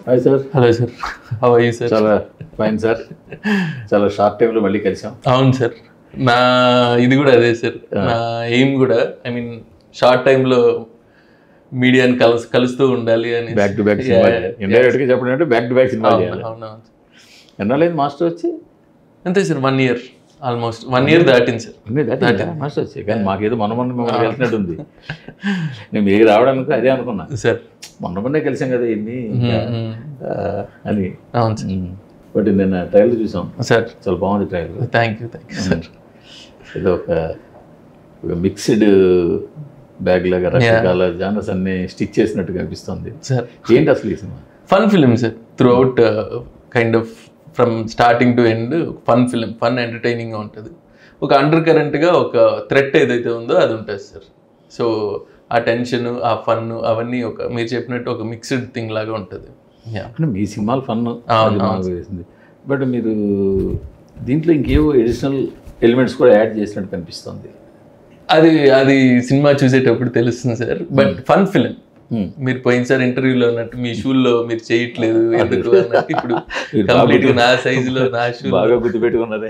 Hi sir hello sir how you sir చాలా fine sir చాలా short టైంలో మళ్ళీ కలిసాం అవును సార్ నా ఇది కూడా అదే సార్ నా ఎయిమ్ కూడా ఐ మీన్ షార్ట్ టైంలో మీడియాని కలుసు కలుస్తూ ఉండాలి అని back to back cinema indirect గా చెప్పడం అంటే బ్యాక్ టు బ్యాక్ సినిమా చేయాలి అవునవును ఎన్నాళ్ళైంది మాస్టర్ వచ్చి అంతే sir one year almost one year దాటింది సార్ అన్నీ దాటి మాస్టర్ వచ్చి కానీ మాకేదో మొన్న మొన్న మిమ్మల్ని కలిసినట్టు ఉంది నేను మీకు రావడానికి అదే అనుకున్నా సార్ మొన్న మొన్నే కలిసాం కదా ఇన్ని ఆ, అని అవును సార్ బట్ నేను ట్రైలర్ చూసాం సార్ చాలా బాగుంది trailer thank you thank you sir ఇది ఒక ఒక మిక్స్డ్ బ్యాగ్ లాగా రకరకాల జానర్స్ అన్ని స్టిచ్ చేసినట్టు కనిపిస్తుంది సార్ ఏంటి అసలు ఈ cinema fun film sir throughout kind of from starting to end fun film fun ఎంటర్టైనింగ్గా ఉంటుంది ఒక అండర్ కరెంట్గా ఒక థ్రెట్ ఏదైతే ఉందో అది ఉంటుంది సార్ సో ఆ టెన్షన్ ఆ ఫన్ అవన్నీ ఒక మీరు చెప్పినట్టు ఒక మిక్స్డ్ థింగ్ లాగా ఉంటుంది యా అంటే మీ సినిమాలు ఫన్ అవును, మాకు వేసింది బట్ మీరు దీంట్లో ఇంకేవో ఎడిషనల్ ఎలిమెంట్స్ కూడా యాడ్ చేసినట్టు కనిపిస్తుంది అది అది సినిమా చూసేటప్పుడు తెలుస్తుంది sir but fun film Hmm. మీరు పోయినసారి ఇంటర్వ్యూలో అన్నట్టు మీ షూల్లో మీరు చేయట్లేదు ఎందుకు అన్నట్టు ఇప్పుడు మీరు కంప్లీట్ నా సైజులో నా షూ బాగా గుర్తుపెట్టుకున్నదే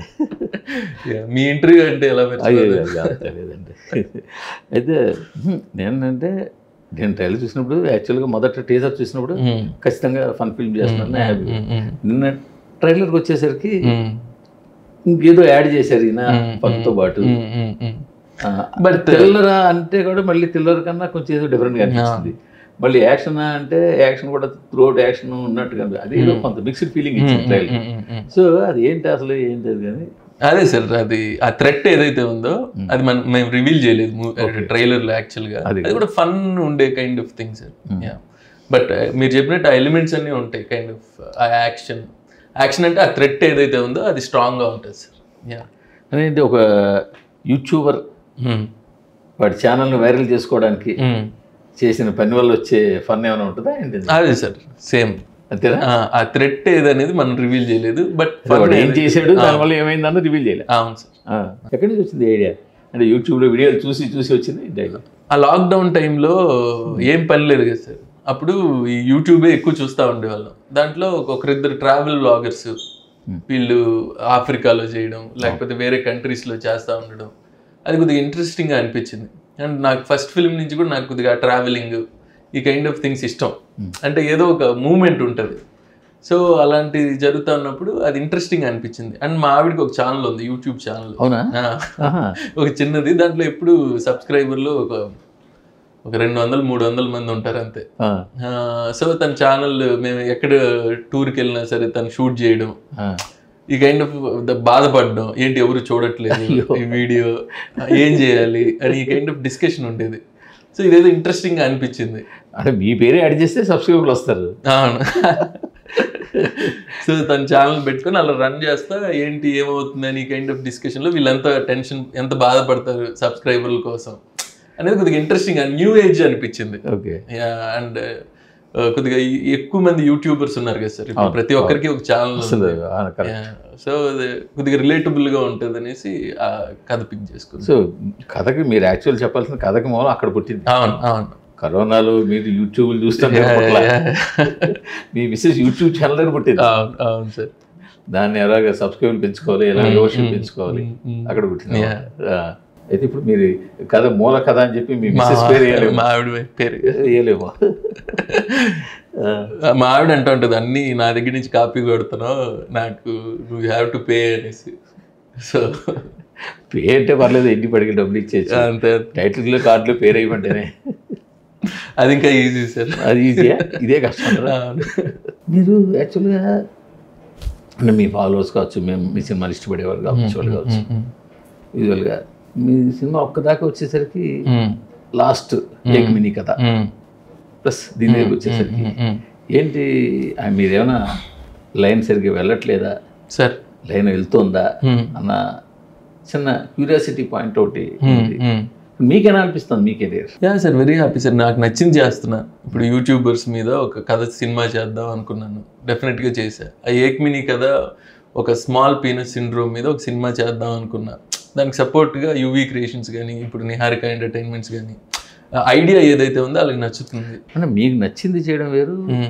మీ ఇంటర్వ్యూ అంటే ఎలా అయ్యో మర్చిపోతారు? తెలియదండి అయితే హ్మ్, నేనంటే నేను ట్రైలర్ చూసినప్పుడు యాక్చువల్గా మొదట టీజర్ చూసినప్పుడు Hmm. ఖచ్చితంగా ఫన్ ఫిల్మ్ చేస్తున్నాను హ్యాపీ Hmm, hmm, నిన్న ట్రైలర్కి వచ్చేసరికి hmm. ఇంకేదో యాడ్ చేశారు ఈయన ఫన్తో పాటు Hmm, hmm, hmm. But But, థ్రిల్లరా అంటే కూడా మళ్ళీ థ్రిల్లర్ కన్నా కొంచెం ఏదో డిఫరెంట్గా అనిపిస్తుంది మళ్ళీ యాక్షన్ అంటే యాక్షన్ కూడా త్రూఅవుట్ యాక్షన్ ఉన్నట్టు కనిపి అది ఏదో కొంత మిక్స్డ్ ఫీలింగ్ ఇచ్చింది trailer Hmm, hmm, hmm. So అది ఏంటి అసలు ఏంటి అది కానీ అదే సార్ అది ఆ థ్రెట్ ఏదైతే ఉందో అది మనం మేము రివీల్ చేయలేదు ట్రైలర్ లో యాక్చువల్ గా అది అది కూడా ఫన్ ఉండే kind of thing sir but మీరు చెప్పినట్టు ఆ ఎలిమెంట్స్ అన్ని ఉంటాయి కైండ్ ఆఫ్ ఆ యాక్షన్ యాక్షన్ అంటే ఆ థ్రెట్ ఏదైతే ఉందో అది స్ట్రాంగ్ గా ఉంటుంది సార్ యా అనేది ఒక యూట్యూబర్ వాడి ఛానల్ని వైరల్ చేసుకోవడానికి చేసిన పని వల్ల వచ్చే ఫన్ ఏమైనా ఉంటుందా ఏంటి ఇది? అదే సార్ సేమ్ అంతేనా ఆ థ్రెట్ ఏదనేది మనం రివీల్ చేయలేదు బట్ వాడు ఏం చేశాడు దానివల్ల ఏమైందని రివీల్ చేయలే అవును సార్ ఆ, ఎక్కడి నుంచి వచ్చింది ఐడియా అంటే యూట్యూబ్లో వీడియోలు చూసి చూసి వచ్చింది డైలాగ్ ఆ లాక్డౌన్ టైంలో ఏం పని లేదు కదా సార్ అప్పుడు ఈ యూట్యూబే ఎక్కువ చూస్తూ ఉండేవాళ్ళం దాంట్లో ఒక- ఒకరిద్దరు ట్రావెల్ బ్లాగర్స్ వీళ్ళు ఆఫ్రికాలో చేయడం లేకపోతే వేరే కంట్రీస్లో చేస్తూ ఉండడం అది కొద్దిగా ఇంట్రెస్టింగ్గా అనిపించింది అండ్ నాకు ఫస్ట్ ఫిల్మ్ నుంచి కూడా నాకు కొద్దిగా ట్రావెలింగ్ ఈ కైండ్ ఆఫ్ థింగ్స్ ఇష్టం అంటే ఏదో ఒక మూమెంట్ ఉంటుంది సో అలాంటిది జరుగుతూ ఉన్నప్పుడు అది ఇంట్రెస్టింగ్ అనిపించింది అండ్ మా ఆవిడకి ఒక ఛానల్ ఉంది యూట్యూబ్ ఛానల్ అవునా ఆహా. ఒక చిన్నది దాంట్లో ఎప్పుడు సబ్స్క్రైబర్లు ఒక ఒక రెండు వందలు మూడు వందల మంది ఉంటారు అంతే ఆ, ఆ, సో తన ఛానల్ మేము ఎక్కడ టూర్కి వెళ్ళినా సరే తను షూట్ చేయడం ఆ. ఈ కైండ్ ఆఫ్ బాధపడడం ఏంటి ఎవరు చూడట్లేదు ఈ వీడియో ఏం చేయాలి అని ఈ కైండ్ ఆఫ్ డిస్కషన్ ఉండేది సో ఇదేదో ఇంట్రెస్టింగ్గా అనిపించింది అంటే మీ పేరే యాడ్ చేస్తే సబ్స్క్రైబర్లు వస్తారు అవును సో తన ఛానల్ పెట్టుకొని అలా రన్ చేస్తా ఏంటి ఏమవుతుంది అని కైండ్ ఆఫ్ డిస్కషన్లో వీళ్ళంతా టెన్షన్ ఎంత బాధపడతారు సబ్స్క్రైబర్ల కోసం అనేది కొద్దిగా ఇంట్రెస్టింగ్ న్యూ ఏజ్ అనిపించింది ఓకే అండ్ కొద్దిగా ఈ- ఎక్కువ మంది యూట్యూబర్స్ ఉన్నారు కదా సార్ ఇప్పుడు ప్రతి ఒక్కరికి ఒక ఛానల్ అసలు ఆ, correct. సో అది కొద్దిగా రిలేటబుల్ గా ఉంటుంది అనేసి ఆ కథ పిక్ చేసుకుంది సో కథకి మీరు యాక్చువల్ చెప్పాల్సిన కథకి మూలం అక్కడ పుట్టింది అవును అవును కరోనాలో మీరు యూట్యూబ్ చూస్తుంటే పుట్టలా. మీ మిస్సెస్ యూట్యూబ్ ఛానల్ దగ్గర పుట్టింది అవును అవును సార్ దాన్ని ఎలాగ సబ్స్క్రైబ్ పెంచుకోవాలి ఎలా వ్యూవర్షిప్ పెంచుకోవాలి అక్కడ పుట్టింది ఆ, అయితే ఇప్పుడు మీరు కథ మూల కథ అని చెప్పి మీ మిస్సెస్ పేరు వేయలేము మా ఆవిడ పేరు వేయలేము ఆ, మా ఆవిడ అంటూ ఉంటుంది అన్ని నా దగ్గర నుంచి కాపీ కొడుతున్నావు నాకు నువ్వు హ్యావ్ టు పే అనేసి సో పే అంటే పర్లేదు ఇంటి పడికి డబ్బులు ఇచ్చేసి అంతే టైటిల్లో కార్డులో పేరు వేయమంటేనే అది ఇంకా ఈజీ సార్ అది ఈజీయా ఇదే కష్టం అంటారా? మీరు యాక్చువల్గా అంటే మీ ఫాలోవర్స్ కావచ్చు మేము మీ సినిమాలు ఇష్టపడేవారు కావచ్చు వాళ్ళు కావచ్చు యూజువల్గా మీ సినిమా ఒక్కదాకా వచ్చేసరికి లాస్ట్ ఏక్ మినీ కథ ప్లస్ దీని దగ్గరికి వచ్చేసరికి ఏంటి ఆ మీరేమైనా లైన్ సరిగ్గా వెళ్ళట్లేదా సార్ లైన్ వెళ్తుందా అన్న చిన్న క్యూరియాసిటీ పాయింట్ ఒకటి ఉంది. మీకేనా అనిపిస్తుంది మీ career yeah sir very happy sir నాకు నచ్చింది చేస్తున్నా ఇప్పుడు యూట్యూబర్స్ మీద ఒక కథ సినిమా చేద్దాం అనుకున్నాను డెఫినెట్గా చేశా ఆ ఏక్మిని కథ ఒక స్మాల్ పీనస్ సిండ్రోమ్ మీద ఒక సినిమా చేద్దాం అనుకున్నా దానికి సపోర్ట్గా యూవీ క్రియేషన్స్ కానీ ఇప్పుడు నిహారిక ఎంటర్టైన్మెంట్స్ కానీ ఐడియా ఏదైతే ఉందో వాళ్ళకి నచ్చుతుంది అంటే మీకు నచ్చింది చేయడం వేరు మ్మ్.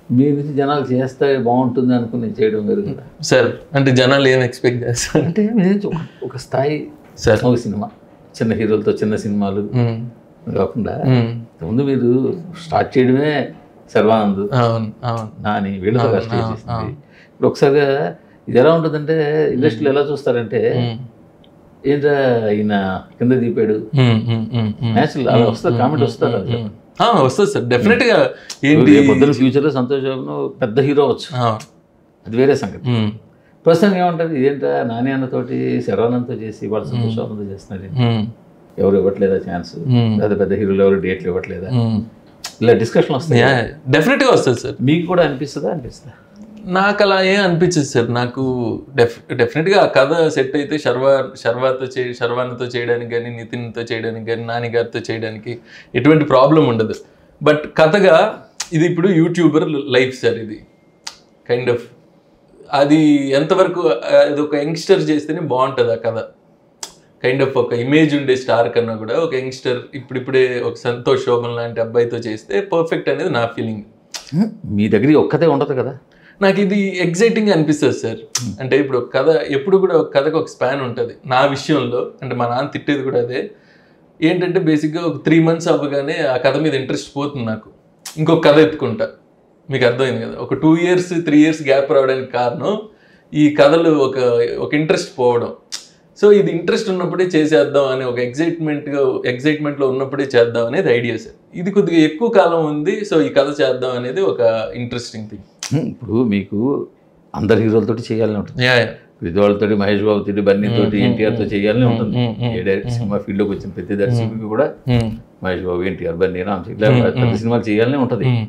మీ నుంచి జనాలు చేస్తే బాగుంటుంది అనుకుని చేయడం వేరు కదా సార్ అంటే జనాలు ఏం ఎక్స్పెక్ట్ చేస్తారు అంటే మీ నుంచి ఒక- ఒక స్థాయి సార్ ఒక సినిమా చిన్న హీరోలతో చిన్న సినిమాలు మ్మ్. కాకుండా మ్మ్. ముందు మీరు స్టార్ట్ చేయడమే సర్వానంద్ అవును అవును నాని వీళ్ళతో అవును, స్టేజ్ అవును, చేసింది అవును. ఇప్పుడు ఒకసారిగా ఇది ఎలా ఉంటుందంటే ఇండస్ట్రీలో ఎలా చూస్తారంటే మ్మ్. ఏంట్రా ఈయన కింద దీపాడు మ్మ్. మ్మ్. మ్మ్. మ్మ్. న్యాచురల్ అలా వస్తుంది కామెంట్ వస్తారు అది మ్మ్. ఆ, వస్తుంది సార్ డెఫినెట్ గా ఏంటి రేపు పొద్దున ఫ్యూచర్లో సంతోష్ బాబును పెద్ద హీరో అవచ్చు ఆ. అది వేరే సంగతి మ్మ్. ప్రస్తుతం ఏమంటారు ఇదేంటా నాని అన్నతోటి శరవణంతో చేసి వాళ్ళు సంతోష్ బాబుతో చేస్తున్నారు మ్మ్. ఎవరు ఇవ్వట్లేదా ఛాన్స్ మ్మ్. లేదా పెద్ద హీరోలు ఎవరు డేట్లు ఇవ్వట్లేదా మ్మ్. ఇలా డిస్కషన్ వస్తాయి యా డెఫినెట్ గా వస్తుంది సార్ మీకు కూడా అనిపిస్తుందా అనిపిస్తుందా నాకు అలా ఏం అనిపించదు సార్ నాకు డెఫ్ డెఫినెట్గా ఆ కథ సెట్ అయితే శర్వా శర్వాతో చే శర్వానతో చేయడానికి కానీ నితిన్తో చేయడానికి కానీ నాని గారితో చేయడానికి ఎటువంటి ప్రాబ్లం ఉండదు బట్ కథగా ఇది ఇప్పుడు యూట్యూబర్ లైఫ్ సార్ ఇది కైండ్ ఆఫ్ అది ఎంతవరకు ఆ, అది ఒక యంగ్స్టర్ చేస్తేనే బాగుంటుంది ఆ కథ కైండ్ ఆఫ్ ఒక ఇమేజ్ ఉండే స్టార్ కన్నా కూడా ఒక యంగ్స్టర్ ఇప్పుడిప్పుడే ఒక సంతోష్ శోభన్ లాంటి అబ్బాయితో చేస్తే పర్ఫెక్ట్ అనేది నా ఫీలింగ్ మీ దగ్గర ఈ ఒక్కతే ఉండదు కదా నాకు ఇది ఎగ్జైటింగ్ అనిపిస్తుంది సార్ అంటే ఇప్పుడు ఒక కథ ఎప్పుడు కూడా ఒక కథకు ఒక స్పాన్ ఉంటుంది నా విషయంలో అంటే మా నాన్న తిట్టేది కూడా అదే ఏంటంటే బేసిక్గా ఒక త్రీ మంత్స్ అవ్వగానే ఆ కథ మీద ఇంట్రెస్ట్ పోతుంది నాకు ఇంకొక కథ ఎత్తుకుంటా మీకు అర్థమైంది కదా ఒక two years three years gap రావడానికి కారణం ఈ కథలు ఒక ఒక ఇంట్రెస్ట్ పోవడం సో ఇది ఇంట్రెస్ట్ ఉన్నప్పుడే చేసేద్దాం అనే ఒక ఎగ్జైట్మెంట్గా ఎగ్జైట్మెంట్లో ఉన్నప్పుడే చేద్దాం అనేది ఐడియా సార్ ఇది కొద్దిగా ఎక్కువ కాలం ఉంది సో ఈ కథ చేద్దాం అనేది ఒక ఇంట్రెస్టింగ్ థింగ్ హ్మ్, ఇప్పుడు మీకు అందరు హీరోలతోటి చేయాలని ఉంటుంది యా యా విధవాళ్ళతోటి మహేష్ బాబు తోటి బన్నీ తోటి ఎన్టీఆర్ తో చేయాలని ఉంటుంది మ్మ్, మ్మ్, ఏ డైరెక్ట్ సినిమా ఫీల్డ్ లోకి వచ్చిన ప్రతి దర్శకుడికి కూడా మ్మ్. మహేష్ బాబు ఎన్టీఆర్ బన్నీ రామ్ ఇట్లా పెద్ద సినిమాలు చేయాలని ఉంటుంది మ్మ్.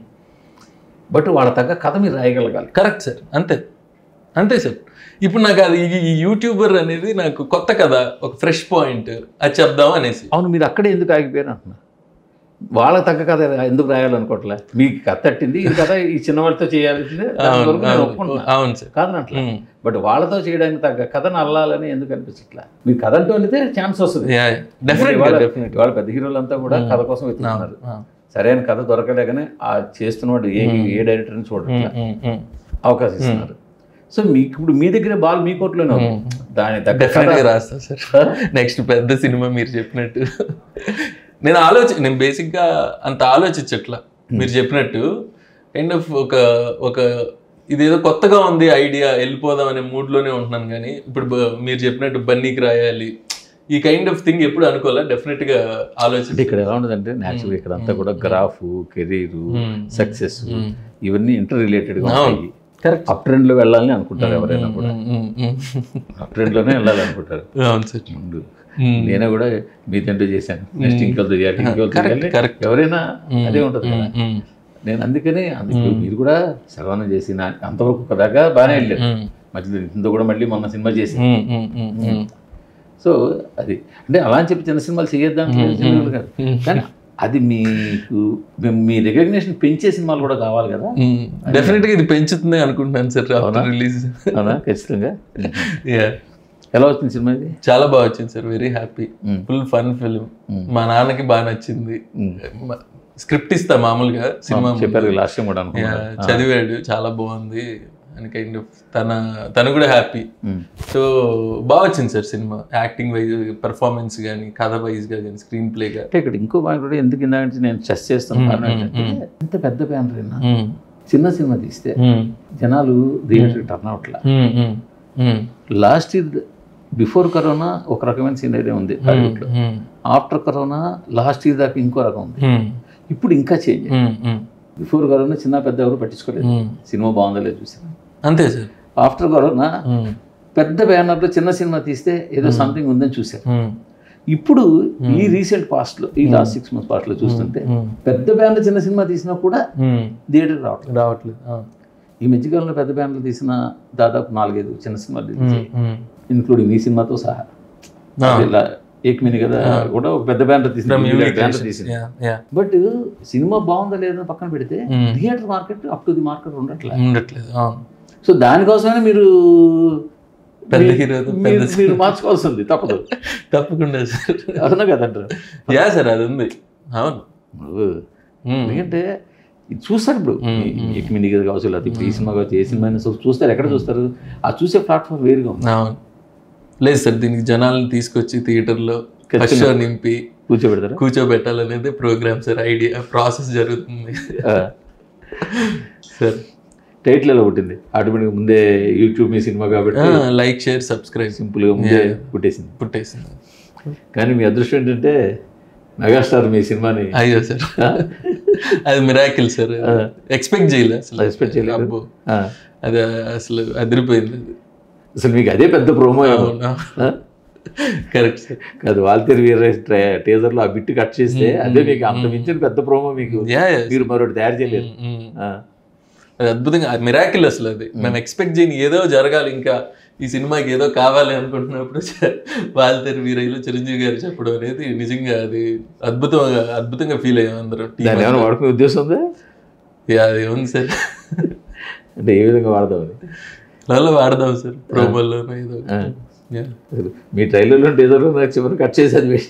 బట్ వాళ్ళ తగ్గ కథ మీరు రాయగలగాలి కరెక్ట్ సార్ అంతే అంతే సార్ ఇప్పుడు నాకు అది ఈ- ఈ యూట్యూబర్ అనేది నాకు కొత్త కదా ఒక ఫ్రెష్ పాయింట్ అది చెప్దాం అనేసి అవును మీరు అక్కడే ఎందుకు ఆగిపోయారు అంటున్నా వాళ్ళకి తగ్గ కథ ఎందుకు రాయాలనుకోవట్లే మీకు కథ తట్టింది ఈ కథ ఈ చిన్న వాళ్ళతో చేయాల్సిందే దాని అవును వరకు నేను అవును, ఒప్పుకుంటున్నా అవును సార్ కాదనట్లే మ్మ్. బట్ వాళ్ళతో చేయడానికి తగ్గ కథను అల్లాలని ఎందుకు అనిపించట్లే మీరు కథ అంటూ వెళితే ఛాన్స్ వస్తుంది యా డెఫినెట్ ఇవాళ- డెఫినెట్ ఇవాళ పెద్ద హీరోలంతా కూడా కథ కోసం వెతుకుతున్నారు సరైన కథ దొరకలేకనే ఆ చేస్తున్నవాడు ఏ ఏ డైరెక్టర్ని చూడట్లే అవకాశం ఇస్తున్నారు సో మీకు ఇప్పుడు మీ దగ్గర బాల్ మీ కోట్లోనే ఉంది దాని తగ్గ డెఫినెట్ గా రాస్తా సార్ నెక్స్ట్ పెద్ద సినిమా మీరు చెప్పినట్టు నేను ఆలోచి నేను బేసిక్ గా అంత ఆలోచించట్లా మీరు చెప్పినట్టు కైండ్ ఆఫ్ ఒక ఒక ఇదేదో కొత్తగా ఉంది ఐడియా వెళ్ళిపోదాం అనే మూడ్ లోనే ఉంటున్నాను కానీ ఇప్పుడు బ- మీరు చెప్పినట్టు బన్నీకి రాయాలి ఈ కైండ్ ఆఫ్ థింగ్ ఎప్పుడు అనుకోలే డెఫినెట్ గా అంటే ఆలోచించి ఇక్కడ ఎలా ఉండదంటే న్యాచురల్ ఇక్కడ అంతా కూడా గ్రాఫ్ కెరీర్ సక్సెస్ ఇవన్నీ ఇంటర్ రిలేటెడ్ గా ఉంటాయి కరెక్ట్ అప్ ట్రెండ్ లో వెళ్ళాలని అనుకుంటారు ఎవరైనా కూడా అప్ ట్రెండ్ లోనే వెళ్ళాలి అనుకుంటారు అవును సార్ ముందు నేను కూడా మీ తింటూ చేశాను నెక్స్ట్ ఇంకోతో చేయాలి ఇంకోతో చేయాలి correct. ఎవరైనా అదే ఉంటుంది కదా నేను అందుకనే అందుకు మీరు కూడా సర్వానం చేసి నా అంతవరకు ఒక దాకా బాగానే వెళ్ళారు మధ్యలో ఇంత కూడా మళ్ళీ మొన్న సినిమా చేసి సో అది అంటే అలా అని చెప్పి చిన్న సినిమాలు చేయొద్దాం సినిమాలు కాదు కానీ అది మీకు మీ- మీ రికగ్నేషన్ పెంచే సినిమాలు కూడా కావాలి కదా డెఫినెట్ గా ఇది పెంచుతుంది అనుకుంటున్నాను సార్ ఆఫ్టర్ రిలీజ్ అవునా ఖచ్చితంగా యా ఎలా వచ్చింది సినిమా ఇది చాలా బాగా వచ్చింది sir very happy Mm. Full fun film మా నాన్నకి బాగా నచ్చింది స్క్రిప్ట్ ఇస్తా మామూలుగా సినిమా చెప్పారు లాస్ట్ టైం కూడా అనుకున్నా Yeah, చదివాడు చాలా బాగుంది అని కైండ్ ఆఫ్ తన తను కూడా హ్యాపీ సో బాగా వచ్చింది sir cinema acting wise performance కానీ కథ వైజ్ గా కానీ స్క్రీన్ ప్లేగా అంటే ఇక్కడ ఇంకో బాగా కూడా ఎందుకు ఇందాక నేను చెస్ చేస్తాను కారణం ఏంటంటే ఎంత పెద్ద బ్యానర్ అయినా చిన్న సినిమా తీస్తే జనాలు థియేటర్ టర్న్ అవట్లా లాస్ట్ ఇయర్ బిఫోర్ కరోనా ఒక రకమైన సీనరీ ఉంది టాలీవుడ్లో ఆఫ్టర్ కరోనా లాస్ట్ ఇయర్ దాకా ఇంకో రకం ఉంది ఇప్పుడు ఇంకా చేంజ్ బిఫోర్ కరోనా చిన్న పెద్ద ఎవరు పట్టించుకోలేదు సినిమా బాగుందో లేదు చూసాను అంతే సార్ ఆఫ్టర్ కరోనా పెద్ద బ్యానర్లో చిన్న సినిమా తీస్తే ఏదో సంథింగ్ ఉందని చూశారు ఇప్పుడు ఈ రీసెంట్ పాస్ట్లో ఈ లాస్ట్ సిక్స్ మంత్స్ పాస్ట్లో చూస్తుంటే పెద్ద బ్యానర్ చిన్న సినిమా తీసినా కూడా థియేటర్ రావట్లేదు రావట్లేదు ఈ మధ్యకాలంలో పెద్ద బ్యానర్లు తీసిన దాదాపు నాలుగైదు చిన్న సినిమాలు ఇన్క్లూడింగ్ ఈ సినిమాతో సహా ఇలా ఏక్మిని కదా కూడా ఒక పెద్ద బ్యానర్ తీసిన బ్యానర్ తీసింది బట్ సినిమా బాగుందా లేదా పక్కన పెడితే theatre market up to the market ఉండట్లేదు ఉండట్లేదు అవును. సో దానికోసమే మీరు పెద్ద మీరు- hero తో మీరు- పెద్ద మీరు మార్చుకోవాల్సి ఉంది తప్పదు తప్పకుండా సార్ అవునా కదంటారు యా సార్ అది ఉంది అవును ఎందుకంటే ఇది చూస్తారు ఇప్పుడు ఎక్మిండి కదా కావచ్చు లేకపోతే ఇప్పుడు ఈ సినిమా కావచ్చు ఏ సినిమా అయినా చూ- చూస్తారు ఎక్కడ చూస్తారు ఆ చూసే ప్లాట్ఫామ్ వేరుగా ఉంది అవును లేదు సార్ దీనికి జనాలను తీసుకొచ్చి థియేటర్లో ఫస్ట్ షో నింపి కూర్చోబెడతారా కూర్చోబెట్టాలనేది ప్రోగ్రామ్ సార్ ఐడియా ప్రాసెస్ జరుగుతుంది సార్ టైటిల్ ఎలా పుట్టింది ఆటోమేటిక్ ముందే యూట్యూబ్ మీ సినిమా కాబట్టి లైక్ షేర్ సబ్స్క్రైబ్ సింపుల్గా ముందే పుట్టేసింది పుట్టేసింది కానీ మీ అదృష్టం ఏంటంటే మెగాస్టార్ మీ సినిమాని అయ్యో సార్ అది మిరాకిల్ సార్ ఎక్స్పెక్ట్ చేయలే అసలు Expect చేయలేదు. అబ్బో. ఆ, అది అసలు అదిరిపోయింది అది అసలు మీకు అదే పెద్ద ప్రోమో ఏమో కరెక్ట్ సార్ కాదు వాల్తేరు వీర టీజర్లో ఆ బిట్ కట్ చేస్తే అదే మీకు అంత మించిన పెద్ద ప్రోమో మీకు యా మీరు మరొకటి తయారు చేయలేరు ఆ, అది అద్భుతంగా అది మిరాకిల్ అసలు అది మేము ఎక్స్పెక్ట్ చేయని ఏదో జరగాలి ఇంకా ఈ సినిమాకి ఏదో కావాలి అనుకుంటున్నప్పుడు వాళ్ళతేరు వీరయ్యలో చిరంజీవి గారు చెప్పడం అనేది నిజంగా అది అద్భుతంగా అద్భుతంగా ఫీల్ అయ్యాం అందరం దాన్ని ఏమైనా వాడుకునే ఉద్దేశం ఉందా యా, అది ఉంది సార్ అంటే ఏ విధంగా వాడదామని అలా వాడదాం సార్ ప్రోమోల్లో ఏదో ఆ. యా. అసలు మీ ట్రైలర్లో టీజర్లో నాకు చివరి కట్ చేసి అది వేస్ట్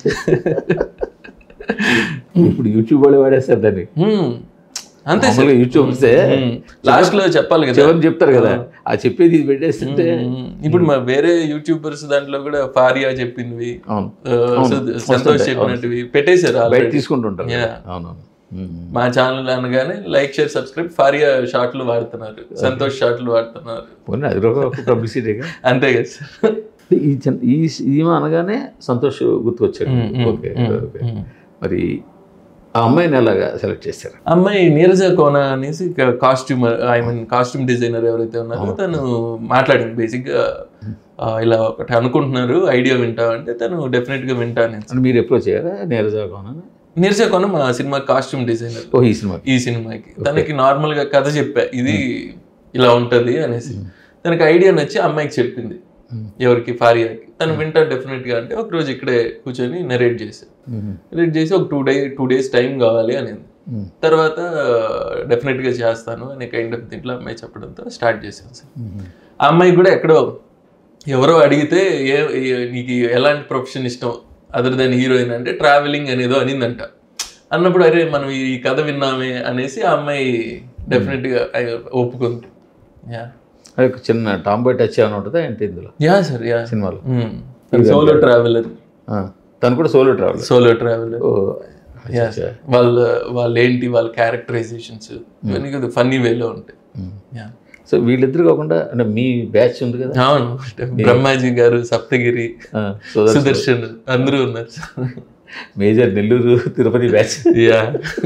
ఇప్పుడు యూట్యూబ్ వాళ్ళే వాడేస్తారు దాన్ని హ్మ్. అంతే సార్ మామూలుగా యూట్యూబ్ వస్తే లాస్ట్ లో చెప్పాలి కదా చివరి చెప్తారు కదా ఆ చెప్పేది ఇది పెట్టేస్తుంటే హ్మ్. ఇప్పుడు మా వేరే యూట్యూబర్స్ దాంట్లో కూడా ఫారియా చెప్పినవి అవును ఆ, సు- సంతోష్ చెప్పినట్టువి పెట్టేశారు బయట already. తీసుకుంటుంటారు Yeah. అవునవును ఉమ్. మా ఛానల్ అనగానే లైక్ షేర్ సబ్స్క్రైబ్ ఫారియా షార్ట్లు వాడుతున్నారు సంతోష్ షార్ట్లు వాడుతున్నారు పోనీ అది ఒక పబ్లిసిటీగా అంతే కదా సార్ ఈ చిన్న ఈ ఈమె అనగానే సంతోష్ గుర్తుకొచ్చాడు ఓకే ఓకే మరి ఆ అమ్మాయిని ఎలాగా సెలెక్ట్ చేశారు అమ్మాయి నీరజ కోన అనేసి costume I mean costume designer ఎవరైతే ఉన్నారో తను మాట్లాడింది బేసిక్గా ఇలా ఒకటి అనుకుంటున్నారు ఐడియా వింటా అంటే తను డెఫినెట్ గా వింటా అని అంటే మీరు ఎప్పుడు చేయరా నీరజ కోన నీరజ కోన మా సినిమా కాస్ట్యూమ్ డిజైనర్ ఓ ఈ సినిమాకి ఈ సినిమాకి తనకి నార్మల్ గా కథ చెప్పా ఇది ఇలా ఉంటది అనేసి తనకి ఐడియా నచ్చి అమ్మాయికి చెప్పింది ఎవరికి ఫారియాకి తను వింటా డెఫినెట్ గా అంటే ఒక రోజు ఇక్కడే కూర్చొని నరేట్ చేశాను నరేట్ చేసి ఒక two day two days time కావాలి అనేది తర్వాత డెఫినెట్ గా చేస్తాను అనే కైండ్ ఆఫ్ దీంట్లో అమ్మాయి చెప్పడంతో స్టార్ట్ చేశాను సార్ ఆ అమ్మాయి కూడా ఎక్కడో ఎవరో అడిగితే ఏ ఏ- నీకు ఎలాంటి ప్రొఫెషన్ ఇష్టం అదర్ దెన్ హీరోయిన్ అంటే ట్రావెలింగ్ అనేదో అనిందంట అన్నప్పుడు అరే మనం ఈ కథ విన్నామే అనేసి ఆ అమ్మాయి డెఫినెట్ గా ఆ, ఒప్పుకుంది యా అది ఒక చిన్న టాంబాయ్ టచ్ ఏమైనా ఉంటుందా ఏంటి ఇందులో యా సార్ యా సినిమాలో సోలో ట్రావెలర్ ఆ, తను కూడా solo travel solo traveller oh yeah sir వాళ్ళ వాళ్ళ ఏంటి వాళ్ళ క్యారెక్టరైజేషన్స్ ఇవన్నీ కొద్దిగా ఫన్నీ వేలో ఉంటాయి యా సో వీళ్ళిద్దరు కాకుండా అంటే మీ బ్యాచ్ ఉంది కదా అవును బ్రహ్మాజీ గారు సప్తగిరి ఆ, సోదర్ సుదర్శన్ అందరూ ఉన్నారు major Nellore Tirupati batch yeah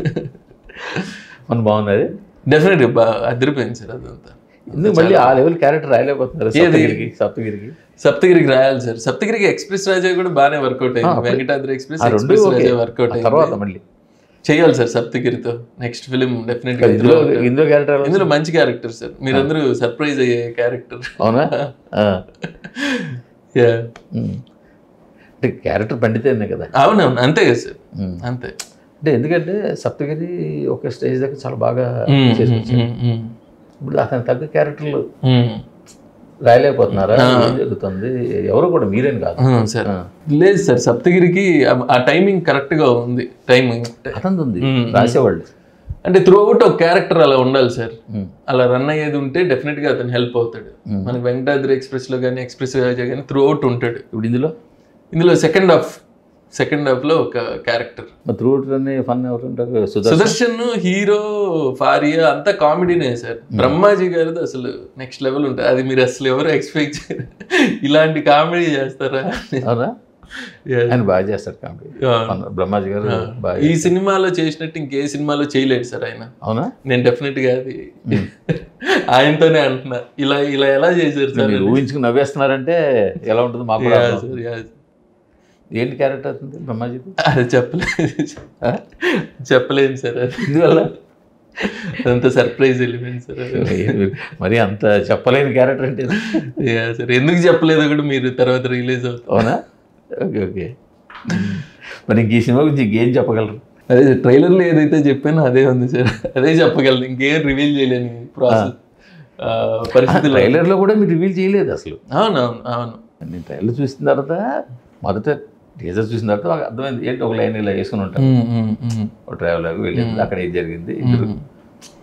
మన బాగుంది అది డెఫినెట్ బాగా అదిరిపోయింది సార్ అదంతా ఎందుకు మళ్ళీ ఆ లెవెల్ క్యారెక్టర్ రాయలేకపోతున్నారు సప్తగిరికి సప్తగిరికి సప్తగిరికి రాయాలి సార్ సప్తగిరికి ఎక్స్ప్రెస్ రాజా కూడా బాగానే వర్కౌట్ అయింది వెంకటాద్రి ఎక్స్ప్రెస్ ఆ రెండు ఎక్స్ప్రెస్ ఓకే రాజా వర్కౌట్ ఆ అయింది తర్వాత మళ్ళీ చేయాలి సార్ సప్తగిరితో నెక్స్ట్ ఫిలిం డెఫినెట్ గా ఇందులో ఇందులో క్యారెక్టర్ ఇందులో మంచి క్యారెక్టర్ సార్ మీరందరూ సర్ప్రైజ్ అయ్యే క్యారెక్టర్ అవునా ఆ. Yeah um. అంటే క్యారెక్టర్ పండితేనే కదా అవునవును అంతే కదా సార్ ఉమ్. అంతే అంటే ఎందుకంటే సప్తగిరి ఒక స్టేజ్ దగ్గర చాలా బాగా మ్మ్, చేసి మ్మ్, మ్మ్, మ్మ్. ఇప్పుడు అతని తగ్గ క్యారెక్టర్లు మ్మ్. రాయలేకపోతున్నారా ఏం జరుగుతుంది ఎవరు కూడా మీరేం కాదు అవును సార్ ఆ. లేదు సార్ సప్తగిరికి ఆ- ఆ టైమింగ్ కరెక్ట్ గా ఉంది టైమింగ్ అతను ఉంది మ్మ్. రాసేవాళ్ళు అంటే త్రూ అవుట్ ఒక క్యారెక్టర్ అలా ఉండాలి సార్ మ్మ్. అలా రన్ అయ్యేది ఉంటే డెఫినెట్ గా అతను హెల్ప్ అవుతాడు మనకి వెంకటాద్రి ఎక్స్ప్రెస్ లో కానీ ఎక్స్ప్రెస్ రాజా కానీ త్రూ అవుట్ ఉంటాడు ఇప్పుడు ఇందులో ఇందులో సెకండ్ హాఫ్ సెకండ్ హాఫ్ లో ఒక క్యారెక్టర్ మరి త్రూ అనే ఫన్ ఎవరు ఉంటారు సుధా సుదర్శన్ హీరో ఫారియా అంతా కామెడీనే సార్ బ్రహ్మాజీ గారిది అసలు నెక్స్ట్ లెవెల్ ఉంటుంది అది మీరు అసలు ఎవరు ఎక్స్పెక్ట్ చేయరు ఇలాంటి కామెడీ చేస్తారా అవునా Yeah. ఆయన బాగా చేస్తాడు కామెడీ Yeah. బ్రహ్మాజీ గారు బాగా ఈ సినిమాలో చేసినట్టు ఇంకే సినిమాలో చేయలేడు సార్ ఆయన అవునా నేను డెఫినెట్ గా అది ఆయనతోనే అంటున్నా ఇలా ఇలా ఎలా చేశారు సార్ మీరు ఊహించుకుని నవ్వేస్తున్నారంటే ఎలా ఉంటుంది మాకు కూడా Yeah, అర్థం. sir, yeah. ఏంటి క్యారెక్టర్ అవుతుంది బ్రహ్మాజీ అది చెప్పలేదు చెప్పలేను సార్ అది ఇందువల్ల అదంతా సర్ప్రైజ్ ఎలిమెంట్ సార్ మరి అంత చెప్పలేని క్యారెక్టర్ అంటే ఇది. యా సార్ ఎందుకు చెప్పలేదు కూడా మీరు తర్వాత రిలీజ్ అవుతుంది అవునా ఓకే ఓకే మరి ఇంక ఈ సినిమా గురించి ఇంకేం చెప్పగలరు అదే ట్రైలర్లో ఏదైతే చెప్పానో అదే ఉంది సార్ అదే చెప్పగలను ఇంకేం రివీల్ చేయలేని ప్రాసెస్ పరిస్థితులు ట్రైలర్లో కూడా మీరు రివీల్ చేయలేదు అసలు అవునవును అవును నేను ట్రైలర్ చూసిన తర్వాత మొదట టీజర్ చూసిన తర్వాత నాకు అర్థమైంది ఏంటి ఒక లైన్ ఇలా వేసుకుని ఉంటాను ఉమ్, ఉమ్, ఉమ్. ఒక ట్రావెలర్ వెళ్ళింది అక్కడ ఏం జరిగింది ఇద్దరు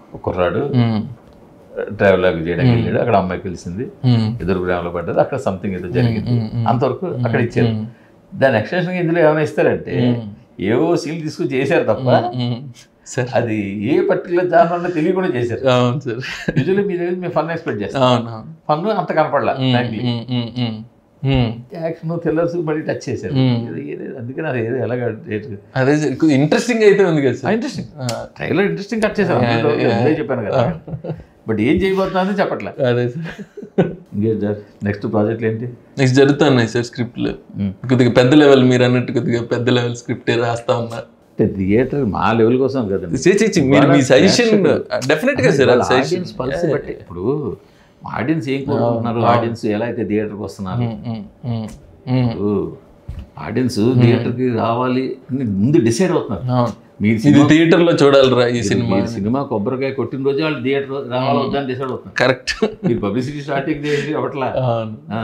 ఒక కుర్రాడు ఉమ్, ట్రావెల్ చేయడానికి వెళ్ళాడు అక్కడ అమ్మాయి కలిసింది ఉమ్, ఇద్దరు ప్రేమలో పడ్డారు అక్కడ సంథింగ్ ఏదో జరిగింది ఉమ్, ఉమ్. అంతవరకు అక్కడ ఇచ్చారు ఉమ్, దాని ఎక్స్టెన్షన్ ఇందులో ఏమైనా ఇస్తారంటే ఏవో సీల్ తీసుకుని చేశారు తప్ప ఉమ్. సార్ అది ఏ పర్టికులర్ జానర్ తెలియకుండా చేశారు అవును సార్ యూజువల్లీ మీరు మీ ఫన్ ఎక్స్పెక్ట్ చేస్తారు అవును అవును ఫన్ అంత కనపడలా um, frankly. Um, um, um, um. Action thrillers మళ్ళీ టచ్ చేశారు Hmm. ఇది- ఇది- అందుకని అది ఏదో ఎలాగ అదే ఇంట్రెస్టింగ్ అయితే ఉంది కదా సార్ ఇంట్రెస్టింగ్ ఆ, ట్రైలర్ ఇంట్రెస్టింగ్ కట్ చేశారు Yeah, అందులో yeah. అదే చెప్పాను కదా బట్ ఏం చేయబోతున్నా చెప్పట్లే అదే సార్ ఇంకేం సార్ నెక్స్ట్ ప్రాజెక్ట్ ఏంటి నెక్స్ట్ జరుగుతున్నాయి సార్ స్క్రిప్ట్లు ఉమ్. కొద్దిగా పెద్ద లెవెల్ మీరు అన్నట్టు కొద్దిగా పెద్ద లెవెల్ స్క్రిప్ట్ రాస్తా ఉన్నారు అంటే థియేటర్ మా లెవెల్ కోసం కదండి చే- చే- చే, మీరు మీ సజెషన్ డెఫినెట్ గా సార్ ఆడియన్స్ పల్స్ బట్టి ఇప్పుడు ఆడియన్స్ ఏం కోరుకుంటున్నారు ఆడియన్స్ ఎలా అయితే థియేటర్కి వస్తున్నారు ఇప్పుడు ఆడియన్స్ థియేటర్కి రావాలి అని ముందు డిసైడ్ అవుతున్నారు మీరు ఇది సినిమా థియేటర్ లో చూడాలిరా ఈ సినిమా మీరు సినిమా కొబ్బరికాయ కొట్టిన రోజు వాళ్ళు థియేటర్ రావాలి వద్దని డిసైడ్ అవుతున్నారు కరెక్ట్ మీరు పబ్లిసిటీ స్టార్టింగ్ చేసి అప్పట్లా ఆ.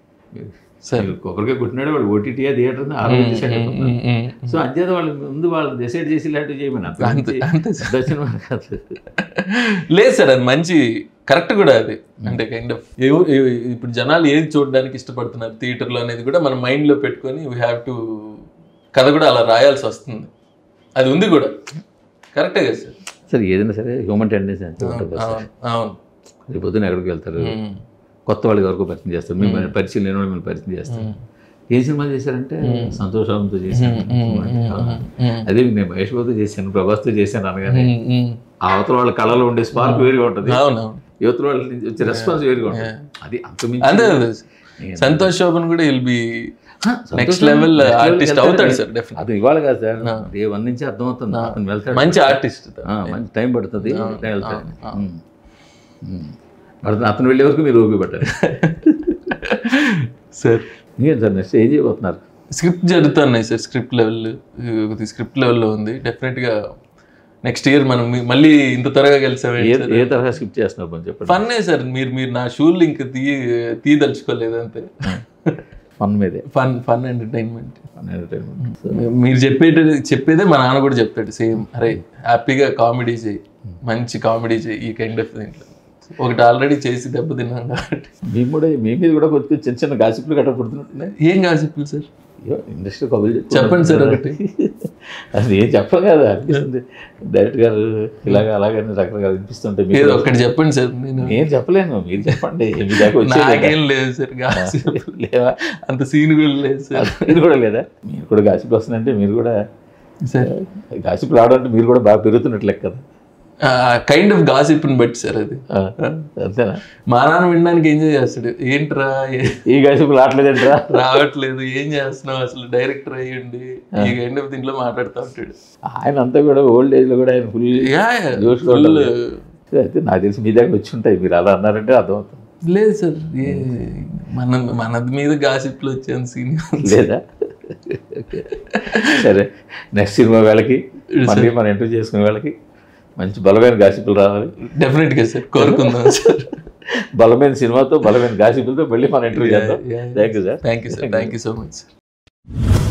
సరే. మీరు కొబ్బరికాయ కొట్టినాడు వాళ్ళు ఓటీటీ థియేటర్ ఆ రోజు డిసైడ్ అయిపోతున్నారు సో అంచేత వాళ్ళు ముందు వాళ్ళు డిసైడ్ చేసి ఇలాంటివి చేయమని అంత అంతే మంచి అంతే సార్ పెద్ద సినిమా కాదు లేదు సార్ అది మంచి కరెక్ట్ కూడా అది అంటే కైండ్ ఆఫ్ ఇప్పుడు జనాలు ఏది చూడడానికి ఇష్టపడుతున్నారు థియేటర్లో అనేది కూడా మన mind లో పెట్టుకొని వీ హ్యావ్ టు కథ కూడా అలా రాయాల్సి వస్తుంది అది ఉంది కూడా కరెక్టే కదా సార్ సరే ఏదైనా సరే హ్యూమన్ టెండెన్సీ అంతే ఉంటుంది కదా సార్. అవును అవును రేపు పొద్దున ఎక్కడికి వెళ్తారు ఉమ్, కొత్త వాళ్ళకి వరకు పరిచయం చేస్తారు మిమ్మల్ని పరిచయం లేని వాళ్ళు మిమ్మల్ని పరిచయం చేస్తారు ఉమ్, ఏ సినిమా చేశారంటే సంతోషంతో చేశాను సినిమా అంటే, అవునా? ఉమ్, అదే నేను మహేష్ బాబుతో చేశాను ప్రభాస్తో చేశాను అనగానే ఉమ్, ఉమ్. ఆ అవతల వాళ్ళ కళలో ఉండే స్పార్క్ వేరుగా ఉంటుంది అవును అవును యువతల వాళ్ళ నుంచి వచ్చే రెస్పాన్స్ వేరుగా ఉంటుంది అది అంత మించి అదే అదే సంతోష్ శోభన్ కూడా will be next level artist అవుతాడు సార్ డెఫినెట్ అది ఇవాళ కాదు సార్ డే వన్ నుంచి అర్థమవుతుంది అతను వెళ్తాడు మంచి ఆర్టిస్ట్ ఆ, మంచి టైం పడుతుంది వెళ్తాడు ఉమ్. ఉమ్. పడుతుంది అతను వెళ్ళే వరకు మీరు ఓపి పట్టారు సార్ ఇంకేం సార్ నెక్స్ట్ ఏం చేయబోతున్నారు స్క్రిప్ట్ జరుగుతున్నాయి సార్ స్క్రిప్ట్ లెవెల్ స్క్రిప్ట్ లెవెల్లో ఉంది డెఫినెట్గా నెక్స్ట్ ఇయర్ మనం మీ- మళ్ళీ ఇంత త్వరగా కలిసామే ఏ ఏ తరహా స్కిప్ చేస్తున్నారు కొంచెం చెప్పండి ఫన్నే సార్ మీరు మీరు నా షూలు ఇంక తీ తీయదలుచుకోలేదు అంతే ఫన్ మీదే fun fun entertainment fun entertainment మీరు చెప్పేది చెప్పేదే మా నాన్న కూడా చెప్తాడు సేమ్ అరే హ్యాపీగా కామెడీ చేయి మంచి కామెడీ చేయి ఈ కైండ్ ఆఫ్ దీంట్లో ఒకటి ఆల్రెడీ చేసి దెబ్బతిన్నాం కాబట్టి మేము కూడా మీ మీద కూడా కొద్దిగా చిన్న చిన్న గాసిపులు గట్రా పుడుతున్నట్టున్నాయి ఏం కాదు చెప్పు సార్ అయ్యో ఇండస్ట్రీ కబుల్ చెప్పండి సార్ ఒకటి అది ఏం చెప్పను కదా అనిపిస్తుంది డైరెక్టర్ గారు ఇలాగ అలాగని రకరకాల అనిపిస్తుంటే ఏదో మీరు ఒకటి చెప్పండి సార్ నేను నేను చెప్పలేను మీరు చెప్పండి మీ దాకా వచ్చే నాకేం లేదు సార్ gossip. లేవా అంత సీన్ కూడా లేదు సార్ మీరు కూడా లేదా మీరు కూడా గాసిపులు వస్తుందంటే మీరు కూడా సార్ గాసిపులు రావడం అంటే మీరు కూడా బాగా పెరుగుతున్నట్లు లెక్క కదా కైండ్ ఆఫ్ గాసిప్ని బట్టి సార్ అది ఆ, అంతేనా మా నాన్న వినడానికి ఎంజాయ్ చేస్తాడు ఏంట్రా ఏ- ఈ గాసిపులు రావట్లేదంటరా రావట్లేదు ఏం చేస్తున్నావు అసలు డైరెక్టర్ అయ్యండి ఈ కైండ్ ఆఫ్ దీంట్లో మాట్లాడుతూ ఉంటాడు ఆయన అంతా కూడా ఓల్డ్ ఏజ్ లో కూడా ఆయన ఫుల్ యా జోష్లో ఫుల్ అయితే నాకు తెలిసి మీ దగ్గర వచ్చి ఉంటాయి మీరు అలా అన్నారంటే అర్థమవుతుంది లేదు సార్ ఏ మన మన మీద గాసిప్లు వచ్చాను సీనియర్ లేదా ఓకే. సరే నెక్స్ట్ సినిమా వేళకి మళ్ళీ మనం ఇంటర్వ్యూ చేసుకునే వాళ్ళకి మంచి బలమైన గాసిపులు రావాలి డెఫినెట్గా సార్ కోరుకుందాం సార్ బలమైన సినిమాతో బలమైన గాసిపులతో మళ్ళీ మనం ఇంటర్వ్యూ చేద్దాం thank you sir thank you sir thank you so much sir